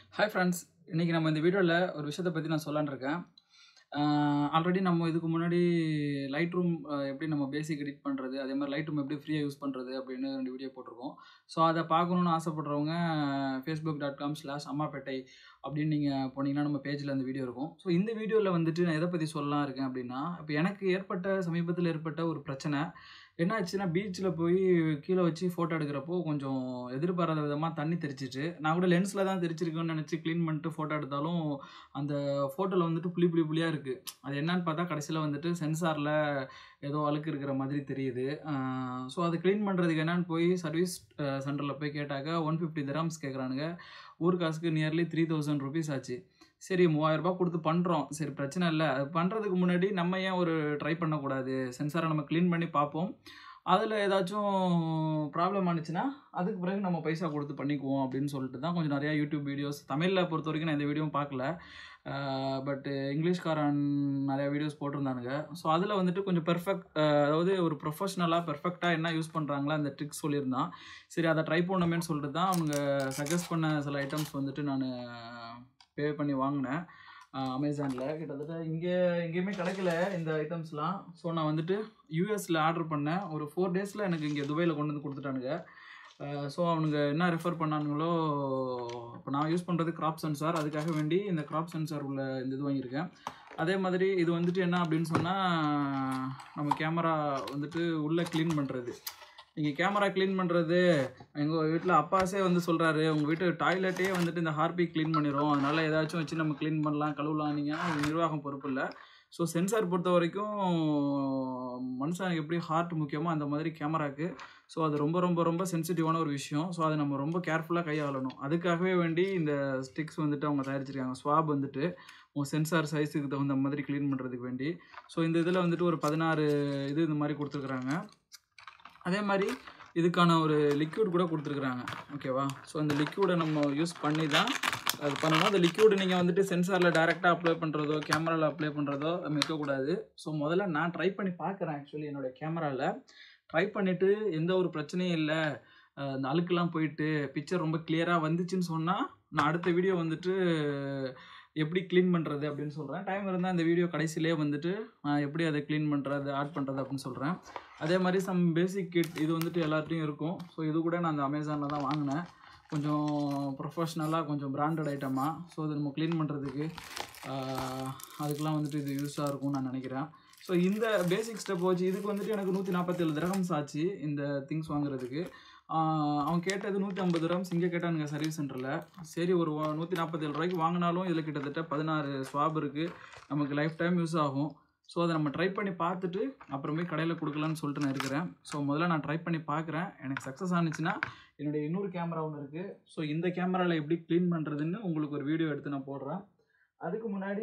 hi friends இன்றைக்கி நம்ம இந்த வீடியோவில் ஒரு விஷயத்தை பற்றி நான் சொல்லலான்னு இருக்கேன் ஆல்ரெடி நம்ம இதுக்கு முன்னாடி லைட் ரூம் எப்படி நம்ம பேசிக் எடிட் பண்ணுறது அதே மாதிரி லைட் ரூம் எப்படி ஃப்ரீயாக யூஸ் பண்ணுறது அப்படின்னு ரெண்டு வீடியோ போட்டிருக்கோம் ஸோ அதை பார்க்கணுன்னு ஆசைப்படுறவங்க Facebook dot com slash Ammapettai அப்படின்னு நீங்கள் போனீங்கன்னா நம்ம பேஜில் அந்த வீடியோ இருக்கும் ஸோ இந்த வீடியோவில் வந்துட்டு நான் எதை பற்றி சொல்லலாம் இருக்கேன் அப்படின்னா இப்போ எனக்கு ஏற்பட்ட சமீபத்தில் ஏற்பட்ட ஒரு பிரச்சனை என்ன ஆச்சுன்னா பீச்சில் போய் கீழே வச்சு ஃபோட்டோ எடுக்கிறப்போ கொஞ்சம் எதிர்பாராத விதமாக தண்ணி தெரிச்சிச்சு நான் கூட லென்ஸில் தான் தெரிச்சிருக்கேன்னு நினச்சி க்ளீன் பண்ணிட்டு ஃபோட்டோ எடுத்தாலும் அந்த ஃபோட்டோவில் வந்துட்டு புளி புளி புளியாக இருக்குது அது என்னன்னு பார்த்தா கடைசியில் வந்துட்டு சென்சாரில் ஏதோ அழுக்கு இருக்கிற மாதிரி தெரியுது ஸோ அது க்ளீன் பண்ணுறதுக்கு என்னன்னு போய் சர்வீஸ் சென்டரில் போய் கேட்டாக்க ஒன் ஃபிஃப்டி திராம்ஸ் கேட்குறானுங்க ஊர் காசுக்கு நியர்லி த்ரீ தௌசண்ட் ருபீஸ் ஆச்சு சரி மூவாயிரரூபா கொடுத்து பண்ணுறோம் சரி பிரச்சனை இல்லை அது பண்ணுறதுக்கு முன்னாடி நம்ம ஏன் ஒரு ட்ரை பண்ணக்கூடாது சென்சாரை நம்ம க்ளீன் பண்ணி பார்ப்போம் அதில் ஏதாச்சும் ப்ராப்ளம் ஆனிச்சுன்னா அதுக்கு பிறகு நம்ம பைசா கொடுத்து பண்ணிக்குவோம் அப்படின்னு சொல்லிட்டு தான் கொஞ்சம் நிறையா யூடியூப் வீடியோஸ் தமிழில் பொறுத்த வரைக்கும் நான் இந்த வீடியோவும் பார்க்கல பட்டு இங்கிலீஷ்காரன் நிறையா வீடியோஸ் போட்டிருந்தானுங்க ஸோ அதில் வந்துட்டு கொஞ்சம் பெர்ஃபெக்ட் அதாவது ஒரு ப்ரொஃபஷ்னலாக பெர்ஃபெக்டாக என்ன யூஸ் பண்ணுறாங்களா அந்த ட்ரிக்ஸ் சொல்லியிருந்தான் சரி அதை ட்ரை பண்ணணுமேன்னு சொல்லிட்டு தான் அவங்க சஜஸ்ட் பண்ண சில ஐட்டம்ஸ் வந்துட்டு நான் பே பண்ணி வாங்கினேன் அமேசானில் கிட்டத்தட்ட இங்கே எங்கேயுமே கிடைக்கல இந்த ஐட்டம்ஸ்லாம் ஸோ நான் வந்துட்டு யூஎஸில் ஆர்டர் பண்ணேன் ஒரு ஃபோர் டேஸில் எனக்கு இங்கே துபாயில் கொண்டு வந்து கொடுத்துட்டானுங்க ஸோ அவனுங்க என்ன ரெஃபர் பண்ணானுங்களோ இப்போ நான் யூஸ் பண்ணுறது கிராப் சென்சார் அதுக்காக வேண்டி இந்த கிராப் சென்சார் உள்ள இந்த இது வாங்கியிருக்கேன் அதே மாதிரி இது வந்துட்டு என்ன அப்படின்னு சொன்னால் நம்ம கேமரா வந்துட்டு உள்ளே க்ளீன் பண்ணுறது நீங்கள் கேமரா க்ளீன் பண்ணுறது எங்கள் வீட்டில் அப்பாஸே வந்து சொல்கிறாரு உங்கள் வீட்டு டாய்லெட்டே வந்துட்டு இந்த ஹார்பி க்ளீன் பண்ணிடும் அதனால் ஏதாச்சும் வச்சு நம்ம க்ளீன் பண்ணலாம் கழுவலாம் நீங்கள் அது நிர்வாகம் பொறுப்பு இல்லை ஸோ சென்சார் பொறுத்த வரைக்கும் மனுஷனுக்கு எப்படி ஹார்ட் முக்கியமோ அந்த மாதிரி கேமராக்கு ஸோ அது ரொம்ப ரொம்ப ரொம்ப சென்சிட்டிவான ஒரு விஷயம் ஸோ அதை நம்ம ரொம்ப கேர்ஃபுல்லாக கையாளணும் அதுக்காகவே வேண்டி இந்த ஸ்டிக்ஸ் வந்துட்டு அவங்க தயாரிச்சிருக்காங்க ஸ்வாப் வந்துட்டு உங்கள் சென்சார் சைஸுக்கு தகுந்த மாதிரி க்ளீன் பண்ணுறதுக்கு வேண்டி ஸோ இந்த இதில் வந்துட்டு ஒரு பதினாறு இது இந்த மாதிரி கொடுத்துருக்குறாங்க அதே மாதிரி இதுக்கான ஒரு லிக்யூட் கூட கொடுத்துருக்குறாங்க ஓகேவா ஸோ அந்த லிக்யூடை நம்ம யூஸ் பண்ணி தான் அது பண்ணணும் அந்த லிக்யூடு நீங்கள் வந்துட்டு சென்சாரில் டேரெக்டாக அப்ளை பண்ணுறதோ கேமராவில் அப்ளை பண்ணுறதோ இருக்கக்கூடாது ஸோ முதல்ல நான் ட்ரை பண்ணி பார்க்குறேன் ஆக்சுவலி என்னோடய கேமராவில் ட்ரை பண்ணிவிட்டு எந்த ஒரு பிரச்சனையும் இல்லை அந்த அழுக்கெல்லாம் போயிட்டு பிக்சர் ரொம்ப கிளியராக வந்துச்சுன்னு சொன்னால் நான் அடுத்த வீடியோ வந்துட்டு எப்படி க்ளீன் பண்ணுறது அப்படின்னு சொல்கிறேன் டைம் இருந்தால் அந்த வீடியோ கடைசியிலே வந்துட்டு நான் எப்படி அதை க்ளீன் பண்ணுறது ஆட் பண்ணுறது அப்படின்னு சொல்கிறேன் அதே மாதிரி சம் பேசிக் கிட் இது வந்துட்டு எல்லார்ட்டையும் இருக்கும் ஸோ இது கூட நான் அந்த அமேசானில் தான் வாங்கினேன் கொஞ்சம் ப்ரொஃபஷ்னலாக கொஞ்சம் பிராண்டட் ஐட்டமாக ஸோ இது நம்ம க்ளீன் பண்ணுறதுக்கு அதுக்கெலாம் வந்துட்டு இது யூஸாக இருக்கும்னு நான் நினைக்கிறேன் ஸோ இந்த பேசிக் ஸ்டெப் வச்சு இதுக்கு வந்துட்டு எனக்கு நூற்றி நாற்பத்தேழு திரகம்ஸ் ஆச்சு இந்த திங்ஸ் வாங்குறதுக்கு அவன் கேட்டது நூற்றி ஐம்பது ரூபாம்ஸ் இங்கே கேட்டானுங்க சர்வீஸ் சென்டரில் சரி ஒரு நூற்றி நாற்பத்தேழு ரூபாய்க்கு வாங்கினாலும் இதில் கிட்டத்தட்ட பதினாறு ஸ்வாப் இருக்குது நமக்கு லைஃப் டைம் யூஸ் ஆகும் ஸோ அதை நம்ம ட்ரை பண்ணி பார்த்துட்டு அப்புறமே கடையில் கொடுக்கலான்னு சொல்லிட்டு நான் இருக்கிறேன் ஸோ முதல்ல நான் ட்ரை பண்ணி பார்க்குறேன் எனக்கு சக்ஸஸ் ஆனிச்சுன்னா என்னுடைய இன்னொரு கேமரா ஒன்று இருக்குது ஸோ இந்த கேமராவில் எப்படி க்ளீன் பண்ணுறதுன்னு உங்களுக்கு ஒரு வீடியோ எடுத்து நான் போடுறேன் அதுக்கு முன்னாடி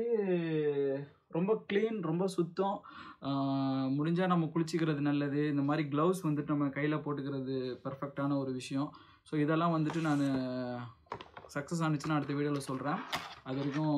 ரொம்ப க்ளீன் ரொம்ப சுத்தம் முடிஞ்சால் நம்ம குளிச்சிக்கிறது நல்லது இந்த மாதிரி க்ளவுஸ் வந்துட்டு நம்ம கையில் போட்டுக்கிறது பர்ஃபெக்டான ஒரு விஷயம் ஸோ இதெல்லாம் வந்துட்டு நான் சக்ஸஸ் ஆனிச்சுன்னா அடுத்த வீடியோவில் சொல்கிறேன் அது வரைக்கும்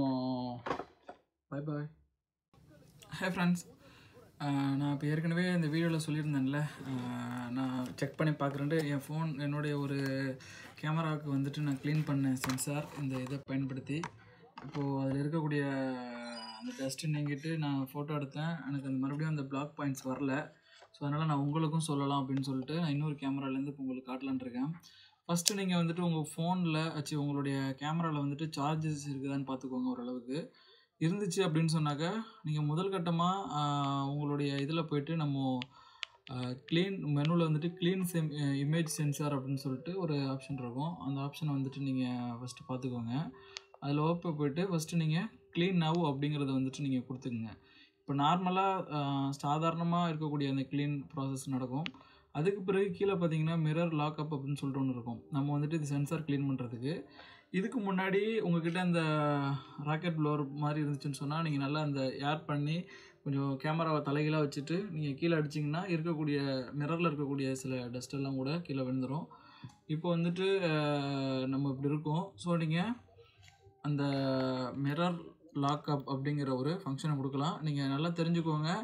பை பாய் ஹே ஃப்ரெண்ட்ஸ் நான் இப்போ ஏற்கனவே இந்த வீடியோவில் சொல்லியிருந்தேன்ல நான் செக் பண்ணி பார்க்குறேன்ட்டு என் ஃபோன் என்னுடைய ஒரு கேமராவுக்கு வந்துட்டு நான் க்ளீன் பண்ணேன் சென்சார் இந்த இதை பயன்படுத்தி இப்போது அதில் இருக்கக்கூடிய அந்த டஸ்ட்டு நீங்கிட்டு நான் ஃபோட்டோ எடுத்தேன் எனக்கு அந்த மறுபடியும் அந்த பிளாக் பாயிண்ட்ஸ் வரல ஸோ அதனால் நான் உங்களுக்கும் சொல்லலாம் அப்படின்னு சொல்லிட்டு நான் இன்னொரு கேமராலேருந்து இப்போ உங்களுக்கு காட்டலான் இருக்கேன் ஃபஸ்ட்டு நீங்கள் வந்துட்டு உங்கள் ஃபோனில் வச்சு உங்களுடைய கேமராவில் வந்துட்டு சார்ஜஸ் இருக்குதான்னு பார்த்துக்கோங்க ஓரளவுக்கு இருந்துச்சு அப்படின்னு சொன்னாக்க நீங்கள் முதல் கட்டமாக உங்களுடைய இதில் போயிட்டு நம்ம க்ளீன் மெனுவில் வந்துட்டு க்ளீன் செம் இமேஜ் சென்சார் அப்படின்னு சொல்லிட்டு ஒரு ஆப்ஷன் இருக்கும் அந்த ஆப்ஷனை வந்துட்டு நீங்கள் ஃபஸ்ட்டு பார்த்துக்கோங்க அதில் ஓப்பன் போயிட்டு ஃபஸ்ட்டு நீங்கள் க்ளீன் நவ் அப்படிங்கிறத வந்துட்டு நீங்கள் கொடுத்துக்குங்க இப்போ நார்மலாக சாதாரணமாக இருக்கக்கூடிய அந்த க்ளீன் ப்ராசஸ் நடக்கும் அதுக்கு பிறகு கீழே பார்த்தீங்கன்னா மிரர் லாக்அப் அப்படின்னு சொல்லிட்டு ஒன்று இருக்கும் நம்ம வந்துட்டு இது சென்சார் க்ளீன் பண்ணுறதுக்கு இதுக்கு முன்னாடி உங்ககிட்ட அந்த ராக்கெட் ப்ளோவர் மாதிரி இருந்துச்சுன்னு சொன்னால் நீங்கள் நல்லா அந்த ஏர் பண்ணி கொஞ்சம் கேமராவை தலைகீழாக வச்சுட்டு நீங்கள் கீழே அடிச்சிங்கன்னா இருக்கக்கூடிய மிரரில் இருக்கக்கூடிய சில டஸ்ட்டெல்லாம் கூட கீழே விழுந்துடும் இப்போ வந்துட்டு நம்ம இப்படி இருக்கோம் ஸோ நீங்கள் அந்த மிரர் லாக்அப் அப்படிங்கிற ஒரு ஃபங்க்ஷனை கொடுக்கலாம் நீங்கள் நல்லா தெரிஞ்சுக்கோங்க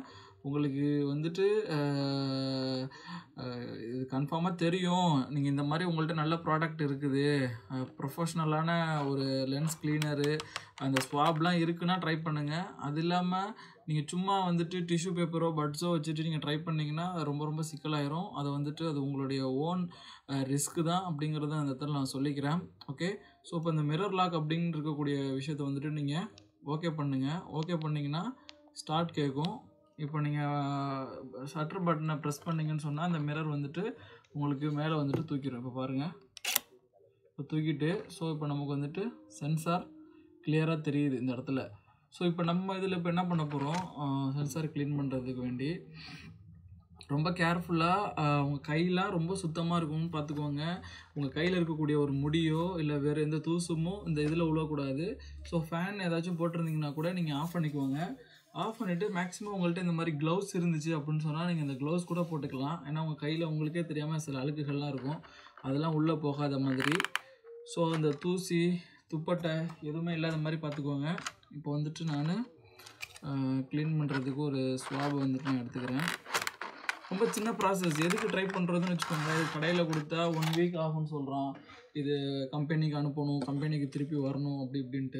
உங்களுக்கு வந்துட்டு அஹ், அஹ், இது கன்ஃபார்மாக தெரியும் நீங்கள் இந்த மாதிரி உங்கள்கிட்ட நல்ல ப்ராடக்ட் இருக்குது ப்ரொஃபஷ்னலான ஒரு லென்ஸ் கிளீனரு அந்த ஸ்வாப்லாம் இருக்குன்னா ட்ரை பண்ணுங்கள் அது இல்லாமல் நீங்கள் சும்மா வந்துட்டு டிஷ்யூ பேப்பரோ பட்ஸோ வச்சுட்டு நீங்கள் ட்ரை பண்ணிங்கன்னா அது ரொம்ப ரொம்ப சிக்கலாயிரும் அதை வந்துட்டு அது உங்களுடைய ஓன் ரிஸ்க்கு தான் அப்படிங்கிறத அந்த இடத்துல நான் சொல்லிக்கிறேன் ஓகே ஸோ இப்போ இந்த மிரர் லாக் அப்படின்னு இருக்கக்கூடிய விஷயத்தை வந்துட்டு நீங்கள் ஓகே பண்ணுங்கள் ஓகே பண்ணிங்கன்னா ஸ்டார்ட் கேட்கும் இப்போ நீங்கள் ஷட்டர் பட்டனை ப்ரெஸ் பண்ணீங்கன்னு சொன்னால் அந்த மிரர் வந்துட்டு உங்களுக்கு மேலே வந்துட்டு தூக்கிடும் இப்போ பாருங்கள் இப்போ தூக்கிட்டு ஸோ இப்போ நமக்கு வந்துட்டு சென்சார் கிளியராக தெரியுது இந்த இடத்துல ஸோ இப்போ நம்ம இதில் இப்போ என்ன பண்ண போகிறோம் சென்சார் க்ளீன் பண்ணுறதுக்கு வேண்டி ரொம்ப கேர்ஃபுல்லாக உங்கள் கையெலாம் ரொம்ப சுத்தமாக இருக்கும்னு பார்த்துக்கோங்க உங்கள் கையில் இருக்கக்கூடிய ஒரு முடியோ இல்லை வேறு எந்த தூசுமோ இந்த இதில் விழக்கூடாது ஸோ ஃபேன் ஏதாச்சும் போட்டிருந்தீங்கன்னா கூட நீங்கள் ஆஃப் பண்ணிக்கோங்க ஆஃப் பண்ணிவிட்டு மேக்ஸிமம் உங்கள்கிட்ட இந்த மாதிரி க்ளவுஸ் இருந்துச்சு அப்படின்னு சொன்னால் நீங்கள் இந்த க்ளவுஸ் கூட போட்டுக்கலாம் ஏன்னா உங்கள் கையில் உங்களுக்கே தெரியாமல் சில அழுக்குகள்லாம் இருக்கும் அதெல்லாம் உள்ளே போகாத மாதிரி ஸோ அந்த தூசி துப்பட்டை எதுவுமே இல்லாத மாதிரி பார்த்துக்கோங்க இப்போ வந்துட்டு நான் க்ளீன் பண்ணுறதுக்கு ஒரு ஸ்வாப் வந்துட்டு நான் எடுத்துக்கிறேன் ரொம்ப சின்ன ப்ராசஸ் எதுக்கு ட்ரை பண்ணுறதுன்னு வச்சுக்கோங்களேன் இது கடையில் கொடுத்தா ஒன் வீக் ஆகும்னு சொல்கிறான் இது கம்பெனிக்கு அனுப்பணும் கம்பெனிக்கு திருப்பி வரணும் அப்படி இப்படின்ட்டு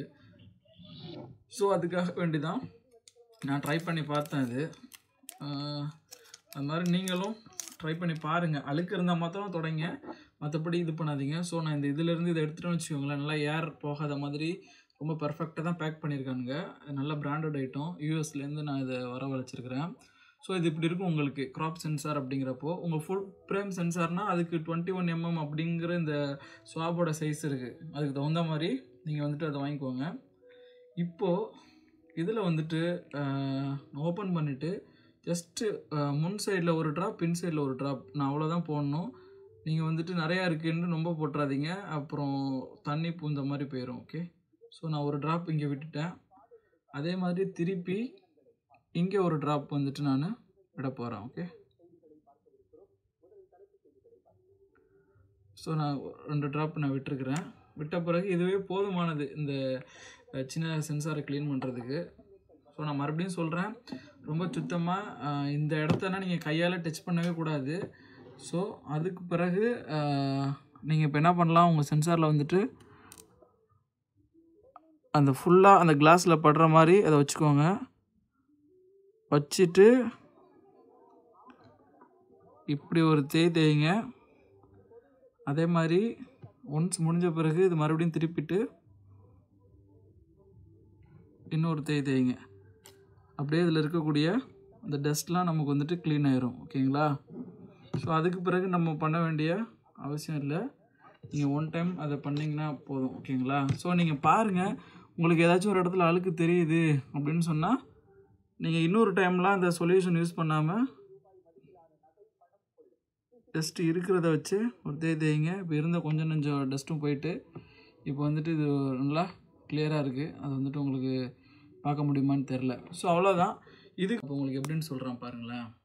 ஸோ அதுக்காக வேண்டி தான் நான் ட்ரை பண்ணி பார்த்தேன் இது ஆஹ், அது மாதிரி நீங்களும் ட்ரை பண்ணி பாருங்கள் அழுக்கு இருந்தால் மாத்திரம் தொடங்க மற்றபடி இது பண்ணாதீங்க ஸோ நான் இந்த இதிலேருந்து இதை எடுத்துகிட்டு வச்சுக்கோங்களேன் நல்லா ஏர் போகாத மாதிரி ரொம்ப பர்ஃபெக்டாக தான் பேக் பண்ணியிருக்கானுங்க நல்ல பிராண்டட் ஐட்டம் யூஎஸ்லேருந்து நான் இதை வரவழைச்சிருக்கிறேன் ஸோ இது இப்படி இருக்கும் உங்களுக்கு க்ராப் சென்சார் அப்படிங்கிறப்போ உங்கள் ஃபுல் ஃப்ரேம் சென்சார்னால் அதுக்கு டுவெண்ட்டி ஒன் எம்எம் அப்படிங்கிற இந்த ஸ்வாபோட சைஸ் இருக்குது அதுக்கு தகுந்த மாதிரி நீங்கள் வந்துட்டு அதை வாங்கிக்கோங்க இப்போது இதில் வந்துட்டு ஓப்பன் பண்ணிவிட்டு ஜஸ்ட்டு முன் சைடில் ஒரு ட்ராப் பின் சைடில் ஒரு ட்ராப் நான் அவ்வளோதான் போடணும் நீங்கள் வந்துட்டு நிறையா இருக்குன்னு ரொம்ப போட்டுறாதீங்க அப்புறம் தண்ணி பூந்த மாதிரி போயிடும் ஓகே ஸோ நான் ஒரு ட்ராப் இங்கே விட்டுட்டேன் அதே மாதிரி திருப்பி இங்கே ஒரு ட்ராப் வந்துட்டு நான் விட போகிறேன் ஓகே ஸோ நான் ரெண்டு ட்ராப் நான் விட்டுருக்குறேன் விட்ட பிறகு இதுவே போதுமானது இந்த அஹ், சின்ன சென்சாரை க்ளீன் பண்ணுறதுக்கு ஸோ நான் மறுபடியும் சொல்கிறேன் ரொம்ப சுத்தமாக இந்த இடத்தனா நீங்கள் கையால் டச் பண்ணவே கூடாது ஸோ அதுக்கு பிறகு நீங்கள் இப்போ என்ன பண்ணலாம் உங்கள் சென்சாரில் வந்துட்டு அந்த ஃபுல்லாக அந்த கிளாஸில் படுற மாதிரி அதை வச்சுக்கோங்க வச்சுட்டு இப்படி ஒரு தேய் தேய்ங்க அதே மாதிரி ஒன்ஸ் முடிஞ்ச பிறகு இது மறுபடியும் திருப்பிட்டு இன்னொரு தேய் தேய்ங்க அப்படியே இதில் இருக்கக்கூடிய அந்த டஸ்ட்லாம் நமக்கு வந்துட்டு க்ளீன் ஆயிரும் ஓகேங்களா ஸோ அதுக்கு பிறகு நம்ம பண்ண வேண்டிய அவசியம் இல்லை நீங்கள் ஒன் டைம் அதை பண்ணிங்கன்னா போதும் ஓகேங்களா ஸோ நீங்கள் பாருங்கள் உங்களுக்கு ஏதாச்சும் ஒரு இடத்துல அழுக்கு தெரியுது அப்படின்னு சொன்னால் நீங்கள் இன்னொரு டைம்லாம் அந்த சொல்யூஷன் யூஸ் பண்ணாமல் டஸ்ட் இருக்கிறத வச்சு ஒரு தேய் தேய்ங்க இப்போ இருந்த கொஞ்சம் கொஞ்சம் டஸ்ட்டும் போயிட்டு இப்போ வந்துட்டு இது நல்லா கிளியராக இருக்குது அது வந்துட்டு உங்களுக்கு பார்க்க முடியுமான்னு தெரில ஸோ அவ்வளோதான் இது இப்போ உங்களுக்கு எப்படின்னு சொல்கிறேன் பாருங்களேன்